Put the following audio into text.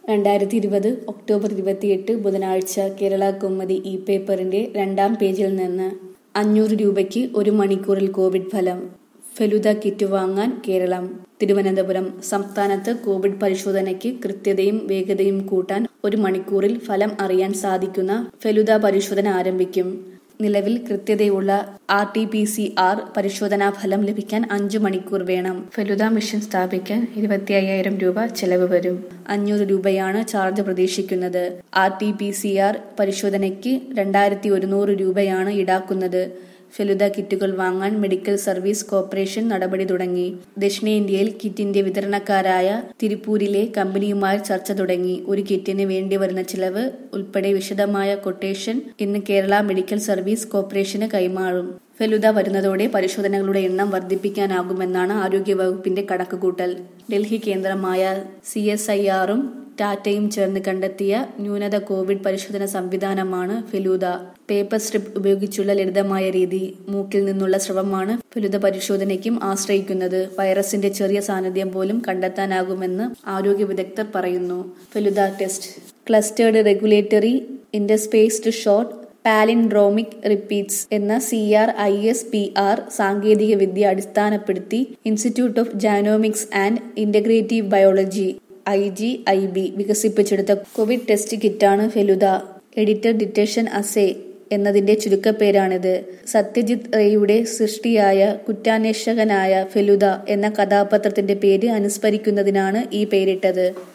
രണ്ടായിരത്തി ഇരുപത് ഒക്ടോബർ ഇരുപത്തിയെട്ട് ബുധനാഴ്ച കേരള കൗമുദി ഇ പേപ്പറിന്റെ രണ്ടാം പേജിൽ നിന്ന് അഞ്ഞൂറ് രൂപയ്ക്ക് ഒരു മണിക്കൂറിൽ കോവിഡ് ഫലം ഫെലുദ കിറ്റ് വാങ്ങാൻ കേരളം തിരുവനന്തപുരം സംസ്ഥാനത്ത് കോവിഡ് പരിശോധനയ്ക്ക് കൃത്യതയും വേഗതയും കൂട്ടാൻ ഒരു മണിക്കൂറിൽ ഫലം അറിയാൻ സാധിക്കുന്ന ഫെലുദ പരിശോധന ആരംഭിക്കും നിലവിൽ കൃത്യതയുള്ള R T P C R പരിശോധനാ ഫലം ലഭിക്കാൻ അഞ്ചു മണിക്കൂർ വേണം ഫെലുദ മിഷൻ സ്ഥാപിക്കാൻ ഇരുപത്തി അയ്യായിരം രൂപ ചെലവ് വരും അഞ്ഞൂറ് രൂപയാണ് ചാർജ് പ്രതീക്ഷിക്കുന്നത് R T P C R പരിശോധനയ്ക്ക് രണ്ടായിരത്തി ഒരുന്നൂറ് രൂപയാണ് ഈടാക്കുന്നത് ഫെലുദ കിറ്റുകൾ വാങ്ങാൻ മെഡിക്കൽ സർവീസ് കോർപ്പറേഷൻ നടപടി തുടങ്ങി ദക്ഷിണേന്ത്യയിൽ കിറ്റിന്റെ വിതരണക്കാരായ തിരുപ്പൂരിലെ കമ്പനിയുമായി ചർച്ച തുടങ്ങി ഒരു കിറ്റിന് വേണ്ടി വരുന്ന ചിലവ് ഉൾപ്പെടെ വിശദമായ കൊട്ടേഷൻ ഇന്ന് കേരള മെഡിക്കൽ സർവീസ് കോർപ്പറേഷന് കൈമാറും ഫെലുദ വരുന്നതോടെ പരിശോധനകളുടെ എണ്ണം വർദ്ധിപ്പിക്കാനാകുമെന്നാണ് ആരോഗ്യവകുപ്പിന്റെ കണക്കുകൂട്ടൽ ഡൽഹി കേന്ദ്രമായ സി എസ് ഐ ആറും ടാറ്റയും ചേർന്ന് കണ്ടെത്തിയ ന്യൂനത കോവിഡ് പരിശോധന സംവിധാനമാണ് ഫെലൂദ പേപ്പർ സ്ട്രിപ്പ് ഉപയോഗിച്ചുള്ള ലളിതമായ രീതി മൂക്കിൽ നിന്നുള്ള സ്രവമാണ് ഫെലുദ പരിശോധനയ്ക്കും ആശ്രയിക്കുന്നത് വൈറസിന്റെ ചെറിയ സാന്നിധ്യം പോലും കണ്ടെത്താനാകുമെന്ന് ആരോഗ്യ വിദഗ്ധർ പറയുന്നു Feluda test clustered regulatory interspaced short palindromic repeats എന്ന C R I S P R സാങ്കേതിക വിദ്യ അടിസ്ഥാനപ്പെടുത്തി institute of genomics and integrative biology I G I B വികസിപ്പിച്ചെടുത്ത കോവിഡ് ടെസ്റ്റ് കിറ്റാണ് ഫെലുദ എഡിറ്റർ ഡിറ്റക്ഷൻ അസേ എന്നതിന്റെ ചുരുക്കപ്പേരാണിത് സത്യജിത് റേയുടെ സൃഷ്ടിയായ കുറ്റാന്വേഷകനായ ഫെലുദ എന്ന കഥാപാത്രത്തിന്റെ പേര് അനുസ്മരിക്കുന്നതിനാണ് ഈ പേരിട്ടത്